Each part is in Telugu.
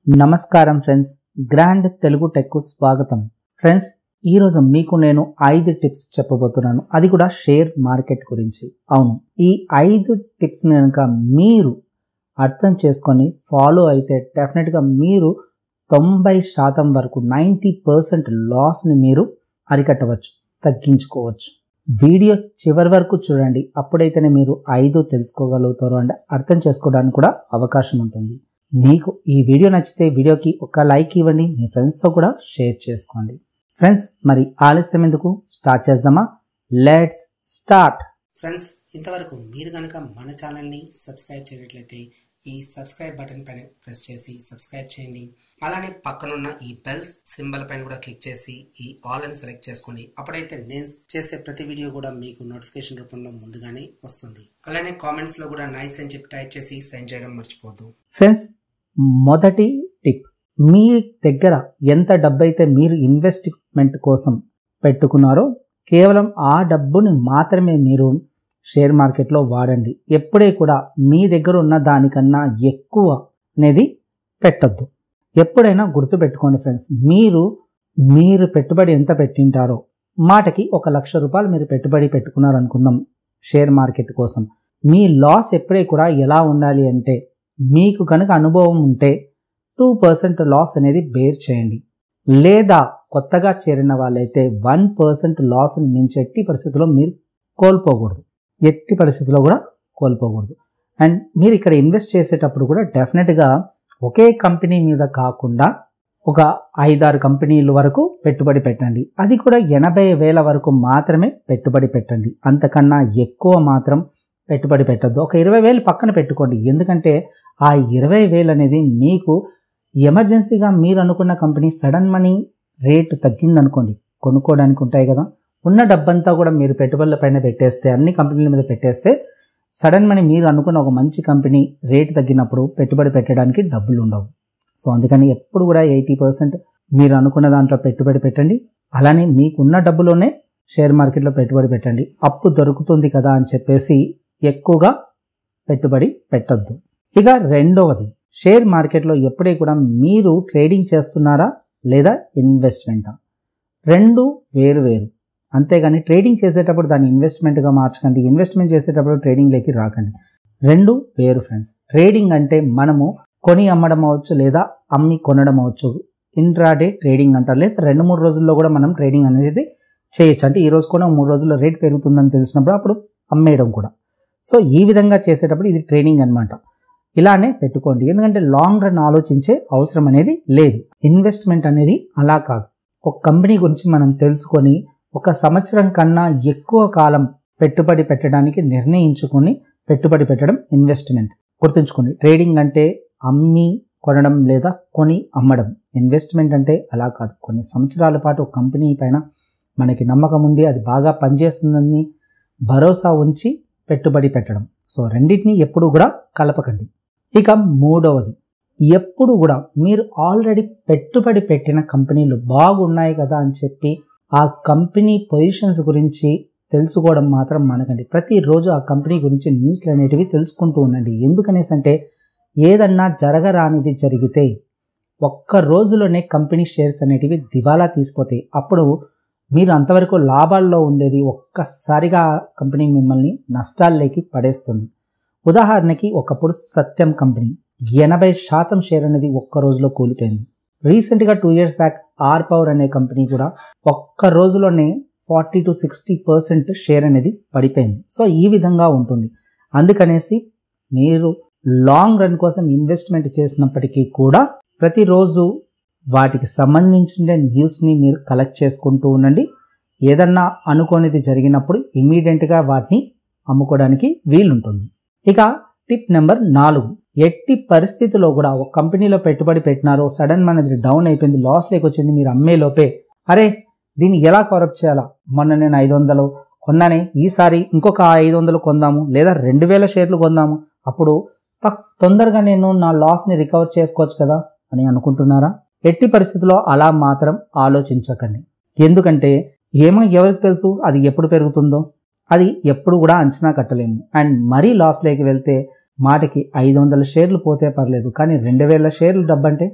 నమస్కారం ఫ్రెండ్స్ గ్రాండ్ తెలుగు టెక్కు స్వాగతం ఫ్రెండ్స్ ఈరోజు మీకు నేను ఐదు టిప్స్ చెప్పబోతున్నాను అది కూడా షేర్ మార్కెట్ గురించి అవును ఈ ఐదు టిప్స్ కనుక మీరు అర్థం చేసుకొని ఫాలో అయితే డెఫినెట్గా మీరు తొంభై శాతం వరకు నైంటీ పర్సెంట్ లాస్ని మీరు అరికట్టవచ్చు తగ్గించుకోవచ్చు వీడియో చివరి వరకు చూడండి అప్పుడైతేనే మీరు ఐదు తెలుసుకోగలుగుతారు అంటే అర్థం చేసుకోవడానికి కూడా అవకాశం ఉంటుంది మీకు ఈ వీడియో నచ్చితే వీడియోకి ఒక లైక్ ఇవ్వండి మీ ఫ్రెండ్స్తో కూడా షేర్ చేసుకోండి ఫ్రెండ్స్ మరి ఆలస్యం ఎందుకు స్టార్ట్ చేద్దామా లెట్స్ స్టార్ట్ ఫ్రెండ్స్ ఇంతవరకు మీరు కనుక మన ఛానల్ని సబ్స్క్రైబ్ చేయనట్లయితే ఈ సబ్స్క్రైబ్ బటన్ పైన ప్రెస్ చేసి సబ్స్క్రైబ్ చేయండి అలానే పక్కనున్న ఈ బెల్స్ సింబల్ పైన కూడా క్లిక్ చేసి ఈ ఆల్ అని సెలెక్ట్ చేసుకోండి అప్పుడైతే నేను చేసే ప్రతి వీడియో కూడా మీకు నోటిఫికేషన్ రూపంలో ముందుగానే వస్తుంది అలానే కామెంట్స్ లో కూడా నైస్ అని చెప్పి టైప్ చేసి సెండ్ చేయడం మర్చిపోద్దు ఫ్రెండ్స్ మొదటి టిప్ మీ దగ్గర ఎంత డబ్బు అయితే మీరు ఇన్వెస్ట్మెంట్ కోసం పెట్టుకున్నారో కేవలం ఆ డబ్బుని మాత్రమే మీరు షేర్ మార్కెట్లో వాడండి ఎప్పుడే కూడా మీ దగ్గర ఉన్న దానికన్నా ఎక్కువ అనేది పెట్టద్దు ఎప్పుడైనా గుర్తుపెట్టుకోండి ఫ్రెండ్స్ మీరు మీరు పెట్టుబడి ఎంత పెట్టింటారో మాటకి ఒక లక్ష రూపాయలు మీరు పెట్టుబడి పెట్టుకున్నారు అనుకుందాం షేర్ మార్కెట్ కోసం మీ లాస్ ఎప్పుడే కూడా ఎలా ఉండాలి అంటే మీకు కనుక అనుభవం ఉంటే టూ పర్సెంట్ లాస్ అనేది బేర్ చేయండి లేదా కొత్తగా చేరిన వాళ్ళైతే వన్ పర్సెంట్ లాస్ని మించి ఎట్టి పరిస్థితుల్లో మీరు కోల్పోకూడదు ఎట్టి పరిస్థితుల్లో కూడా కోల్పోకూడదు అండ్ మీరు ఇక్కడ ఇన్వెస్ట్ చేసేటప్పుడు కూడా డెఫినెట్గా ఒకే కంపెనీ మీద కాకుండా ఒక ఐదారు కంపెనీల వరకు పెట్టుబడి పెట్టండి అది కూడా ఎనభై వేల వరకు మాత్రమే పెట్టుబడి పెట్టండి అంతకన్నా ఎక్కువ మాత్రం పెట్టుబడి పెట్టద్దు ఒక ఇరవై వేలు పక్కన పెట్టుకోండి ఎందుకంటే ఆ ఇరవై వేలు అనేది మీకు ఎమర్జెన్సీగా మీరు అనుకున్న కంపెనీ సడన్ మనీ రేటు తగ్గిందనుకోండి కొనుక్కోవడానికి ఉంటాయి కదా ఉన్న డబ్బంతా కూడా మీరు పెట్టుబడుల పైన పెట్టేస్తే అన్ని కంపెనీల మీద పెట్టేస్తే సడన్ మనీ మీరు అనుకున్న ఒక మంచి కంపెనీ రేటు తగ్గినప్పుడు పెట్టుబడి పెట్టడానికి డబ్బులు ఉండవు సో అందుకని ఎప్పుడు కూడా ఎయిటీ పర్సెంట్ మీరు అనుకున్న దాంట్లో పెట్టుబడి పెట్టండి అలానే మీకున్న డబ్బులోనే షేర్ మార్కెట్లో పెట్టుబడి పెట్టండి అప్పు దొరుకుతుంది కదా అని చెప్పేసి ఎక్కువగా పెట్టుబడి పెట్టద్దు ఇక రెండవది షేర్ మార్కెట్లో ఎప్పుడే కూడా మీరు ట్రేడింగ్ చేస్తున్నారా లేదా ఇన్వెస్ట్మెంటా రెండు వేరు వేరు అంతేగాని ట్రేడింగ్ చేసేటప్పుడు దాన్ని ఇన్వెస్ట్మెంట్గా మార్చకండి ఇన్వెస్ట్మెంట్ చేసేటప్పుడు ట్రేడింగ్లోకి రాకండి రెండు వేరు ఫ్రెండ్స్ ట్రేడింగ్ అంటే మనము కొని అమ్మడం అవ్వచ్చు లేదా అమ్మి కొనడం అవ్వచ్చు ఇంట్రాడే ట్రేడింగ్ అంటారు లేదా రెండు మూడు రోజుల్లో కూడా మనం ట్రేడింగ్ అనేది చేయొచ్చు అంటే ఈ రోజు కూడా మూడు రోజుల్లో రేట్ పెరుగుతుందని తెలిసినప్పుడు అప్పుడు అమ్మేయడం కూడా సో ఈ విధంగా చేసేటప్పుడు ఇది ట్రైనింగ్ అనమాట ఇలానే పెట్టుకోండి ఎందుకంటే లాంగ్ రన్ ఆలోచించే అవసరం అనేది లేదు ఇన్వెస్ట్మెంట్ అనేది అలా కాదు ఒక కంపెనీ గురించి మనం తెలుసుకొని ఒక సంవత్సరం కన్నా ఎక్కువ కాలం పెట్టుబడి పెట్టడానికి నిర్ణయించుకొని పెట్టుబడి పెట్టడం ఇన్వెస్ట్మెంట్ గుర్తుంచుకోండి ట్రేడింగ్ అంటే అమ్మి కొనడం లేదా కొని అమ్మడం ఇన్వెస్ట్మెంట్ అంటే అలా కాదు కొన్ని సంవత్సరాల పాటు ఒక కంపెనీ పైన మనకి నమ్మకం ఉండి అది బాగా పనిచేస్తుందని భరోసా ఉంచి పెట్టుబడి పెట్టడం సో రెండింటిని ఎప్పుడు కూడా కలపకండి ఇక మూడవది ఎప్పుడు కూడా మీరు ఆల్రెడీ పెట్టుబడి పెట్టిన కంపెనీలు బాగున్నాయి కదా అని చెప్పి ఆ కంపెనీ పొజిషన్స్ గురించి తెలుసుకోవడం మాత్రం మనకండి ప్రతిరోజు ఆ కంపెనీ గురించి న్యూస్లు అనేటివి తెలుసుకుంటూ ఉండండి ఎందుకనేసి అంటే ఏదన్నా జరగరానిది జరిగితే ఒక్క రోజులోనే కంపెనీ షేర్స్ అనేటివి దివాలా తీసిపోతాయి అప్పుడు మీరు అంతవరకు లాభాల్లో ఉండేది ఒక్కసారిగా కంపెనీ మిమ్మల్ని నష్టాల్లోకి పడేస్తుంది ఉదాహరణకి ఒకప్పుడు సత్యం కంపెనీ ఎనభై శాతం షేర్ అనేది ఒక్క రోజులో కూలిపోయింది రీసెంట్గా two years back R Power అనే కంపెనీ కూడా ఒక్క రోజులోనే forty to sixty percent share అనేది పడిపోయింది సో ఈ విధంగా ఉంటుంది అందుకనేసి మీరు లాంగ్ రన్ కోసం ఇన్వెస్ట్మెంట్ చేసినప్పటికీ కూడా ప్రతిరోజు వాటికి సంబంధించిన న్యూస్ని మీరు కలెక్ట్ చేసుకుంటూ ఉండండి ఏదన్నా అనుకోనిది జరిగినప్పుడు ఇమీడియట్గా వాటిని అమ్ముకోవడానికి వీలుంటుంది ఇక టిప్ నెంబర్ నాలుగు ఎట్టి పరిస్థితిలో కూడా ఒక కంపెనీలో పెట్టుబడి పెట్టినారో సడన్ మనది డౌన్ అయిపోయింది లాస్ వచ్చింది మీరు అమ్మే లోపే అరే దీన్ని ఎలా కవరప్ చేయాలా మొన్న నేను ఐదు వందలు కొన్నానే ఈసారి ఇంకొక ఐదు వందలు కొందాము లేదా రెండు వేల షేర్లు కొందాము అప్పుడు తొందరగా నేను నా లాస్ని రికవర్ చేసుకోవచ్చు కదా అని అనుకుంటున్నారా ఎట్టి పరిస్థితుల్లో అలా మాత్రం ఆలోచించకండి ఎందుకంటే ఏమో ఎవరికి తెలుసు అది ఎప్పుడు పెరుగుతుందో అది ఎప్పుడు కూడా అంచనా కట్టలేము అండ్ మరీ లాస్లోకి వెళ్తే మాటకి ఐదు వందల షేర్లు పోతే పర్లేదు కానీ రెండు వేల షేర్లు డబ్బంటే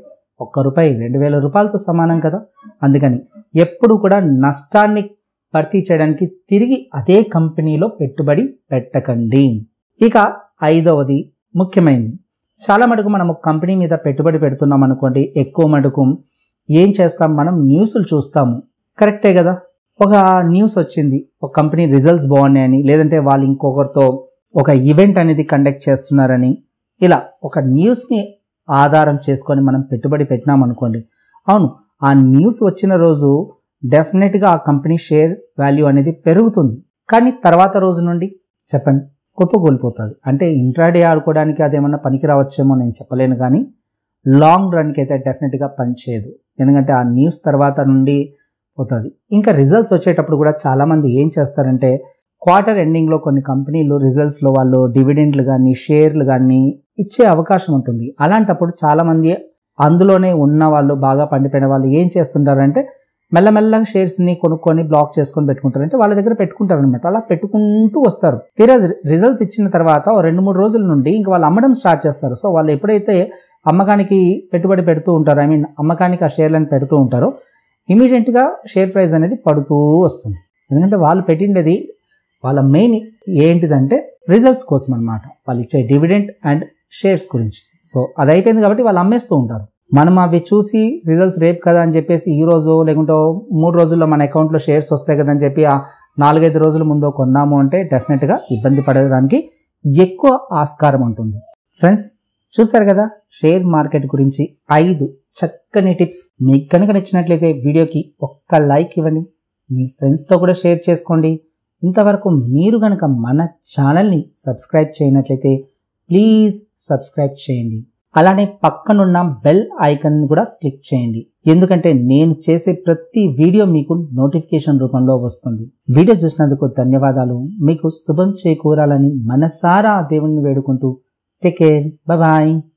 ఒక్క రూపాయి రెండు వేల రూపాయలతో సమానం కదా అందుకని ఎప్పుడు కూడా నష్టాన్ని భర్తీ చేయడానికి తిరిగి అదే కంపెనీలో పెట్టుబడి పెట్టకండి ఇక ఐదవది ముఖ్యమైనది చాలా మటుకు మనం ఒక కంపెనీ మీద పెట్టుబడి పెడుతున్నాం అనుకోండి ఎక్కువ మటుకు ఏం చేస్తాం మనం న్యూస్లు చూస్తాము కరెక్టే కదా ఒక న్యూస్ వచ్చింది ఒక కంపెనీ రిజల్ట్స్ బాగున్నాయని లేదంటే వాళ్ళు ఇంకొకరితో ఒక ఈవెంట్ అనేది కండక్ట్ చేస్తున్నారని ఇలా ఒక న్యూస్ని ఆధారం చేసుకొని మనం పెట్టుబడి పెట్టినాం అనుకోండి అవును ఆ న్యూస్ వచ్చిన రోజు డెఫినెట్గా ఆ కంపెనీ షేర్ వాల్యూ అనేది పెరుగుతుంది కానీ తర్వాత రోజు నుండి చెప్పండి కుప్పకూలిపోతుంది అంటే ఇంట్రాడే ఆడుకోవడానికి అదేమన్నా పనికి రావచ్చేమో నేను చెప్పలేను కానీ లాంగ్ రన్కి అయితే డెఫినెట్గా పనిచేయదు ఎందుకంటే ఆ న్యూస్ తర్వాత నుండి పోతుంది ఇంకా రిజల్ట్స్ వచ్చేటప్పుడు కూడా చాలామంది ఏం చేస్తారంటే క్వార్టర్ ఎండింగ్లో కొన్ని కంపెనీలు రిజల్ట్స్లో వాళ్ళు డివిడెంట్లు కానీ షేర్లు కానీ ఇచ్చే అవకాశం ఉంటుంది అలాంటప్పుడు చాలామంది అందులోనే ఉన్న వాళ్ళు బాగా పండిపోయిన వాళ్ళు ఏం చేస్తుంటారంటే మెల్లమెల్లగా షేర్స్ని కొనుక్కొని బ్లాక్ చేసుకొని పెట్టుకుంటారు అంటే వాళ్ళ దగ్గర పెట్టుకుంటారు అనమాట అలా పెట్టుకుంటూ వస్తారు తీరా రిజల్ట్స్ ఇచ్చిన తర్వాత ఓ రెండు మూడు రోజుల నుండి ఇంకా వాళ్ళు అమ్మడం స్టార్ట్ చేస్తారు సో వాళ్ళు ఎప్పుడైతే అమ్మకానికి పెట్టుబడి పెడుతూ ఉంటారో ఐ మీన్ అమ్మకానికి ఆ షేర్లను పెడుతూ ఉంటారో ఇమీడియట్గా షేర్ ప్రైస్ అనేది పడుతూ వస్తుంది ఎందుకంటే వాళ్ళు పెట్టిండేది వాళ్ళ మెయిన్ ఏంటిదంటే రిజల్ట్స్ కోసం అనమాట వాళ్ళు ఇచ్చే డివిడెంట్ అండ్ షేర్స్ గురించి సో అది అయిపోయింది కాబట్టి వాళ్ళు అమ్మేస్తూ ఉంటారు మనం అవి చూసి రిజల్ట్స్ రేపు కదా అని చెప్పేసి ఈ రోజు లేకుంటే మూడు రోజుల్లో మన అకౌంట్లో షేర్స్ వస్తాయి కదా అని చెప్పి ఆ నాలుగైదు రోజుల ముందు కొన్నాము అంటే డెఫినెట్గా ఇబ్బంది పడడానికి ఎక్కువ ఆస్కారం ఉంటుంది ఫ్రెండ్స్ చూసారు కదా షేర్ మార్కెట్ గురించి ఐదు చక్కని టిప్స్ మీకు కనుక నచ్చినట్లయితే వీడియోకి ఒక్క లైక్ ఇవ్వండి మీ ఫ్రెండ్స్తో కూడా షేర్ చేసుకోండి ఇంతవరకు మీరు కనుక మన ఛానల్ని సబ్స్క్రైబ్ చేయనట్లయితే ప్లీజ్ సబ్స్క్రైబ్ చేయండి అలానే పక్కనున్న బెల్ ఐకన్ కూడా క్లిక్ చేయండి ఎందుకంటే నేను చేసే ప్రతి వీడియో మీకు నోటిఫికేషన్ రూపంలో వస్తుంది వీడియో చూసినందుకు ధన్యవాదాలు మీకు శుభం చేకూరాలని మనసారా దేవుణ్ణి వేడుకుంటూ టేక్ కేర్ బాయ్